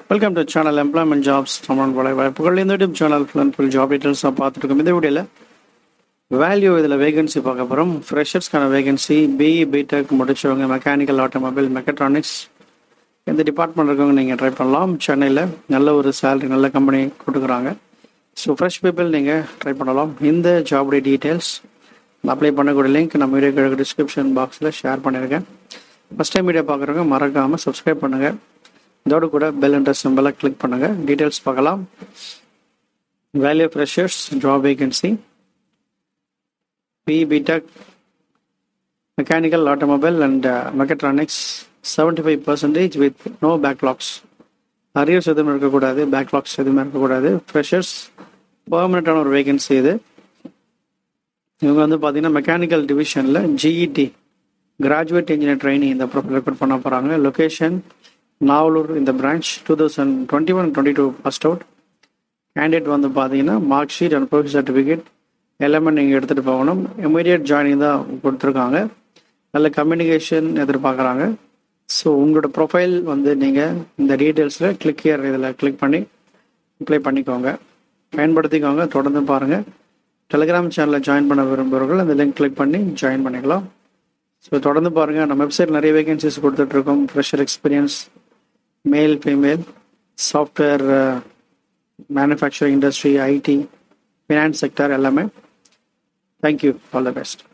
welcome to channel employment jobs Tamil வேலை வாய்ப்புகள் இந்த YouTube channel full full job டீட்டெயில்ஸாக பார்த்துட்டு இருக்கோம் இந்த வீடியோவில் வேல்யூ இதில் வேகன்சி பார்க்க போகிறோம் ஃப்ரெஷர்ஸ்க்கான வேகன்சி பிஇ பிடெக் முடிச்சவங்க மெக்கானிக்கல் ஆட்டோமொபைல் மெக்கட்ரானிக்ஸ் இந்த டிபார்ட்மெண்ட் இருக்கவங்க நீங்கள் ட்ரை பண்ணலாம் சென்னையில் நல்ல ஒரு சேலரி நல்ல கம்பெனி கொடுக்குறாங்க ஸோ ஃப்ரெஷ் பீப்புள் நீங்கள் ட்ரை பண்ணலாம் இந்த ஜாபுடைய டீட்டெயில்ஸ் அப்ளை பண்ணக்கூடிய லிங்க் நம்ம வீடியோ கிழக்கு டிஸ்கிரிப்ஷன் பாக்ஸில் ஷேர் பண்ணியிருக்கேன் ஃபஸ்ட் டைம் வீடியோ பார்க்குறவங்க மறக்காமல் சப்ஸ்கிரைப் பண்ணுங்கள் இதோடு கூட பெல் என்ற சிம்பிளை கிளிக் பண்ணுங்கள் டீட்டெயில்ஸ் பார்க்கலாம் Valeo freshers job vacancy BE BTech mechanical automobile and mechatronics seventy five percentage with no backlogs arrears எதுவுமே இருக்கக்கூடாது பேக்லாக்ஸ் எதுவுமே இருக்கக்கூடாது ஃப்ரெஷர்ஸ் பர்மனெண்ட்டான ஒரு வேகன்சி இது இவங்க வந்து பார்த்தீங்கன்னா மெக்கானிக்கல் டிவிஷனில் ஜிஇடி கிராஜுவேட் இன்ஜினியர் ட்ரைனிங் இந்த ரெக்ரூட் பண்ண போகிறாங்க லொக்கேஷன் நாவலூர் இந்த branch two thousand twenty one twenty two first out candidate வந்து பார்த்தீங்கன்னா மார்க் ஷீட் அண்ட் ப்ரொஃபி சர்டிஃபிகேட் எல்லாமே நீங்கள் எடுத்துகிட்டு போகணும் இமீடியட் ஜாயினிங் தான் கொடுத்துருக்காங்க நல்ல கம்யூனிகேஷன் எதிர்பார்க்குறாங்க ஸோ உங்களோட ப்ரொஃபைல் வந்து நீங்கள் இந்த டீட்டெயில்ஸில் கிளிக் இயர் இதில் கிளிக் பண்ணி அப்ளை பண்ணிக்கோங்க பயன்படுத்திக்கோங்க தொடர்ந்து பாருங்கள் டெலிகிராம் சேனலில் ஜாயின் பண்ண விரும்புகிறவர்கள் அந்த லிங்க் கிளிக் பண்ணி ஜாயின் பண்ணிக்கலாம் ஸோ தொடர்ந்து பாருங்கள் நம்ம வெப்சைட் நிறைய வேகன்சிஸ் கொடுத்துட்ருக்கோம் fresher experience male female software manufacturing industry IT finance sector எல்லாமே தேங்க்யூ ஆல் த பெஸ்ட்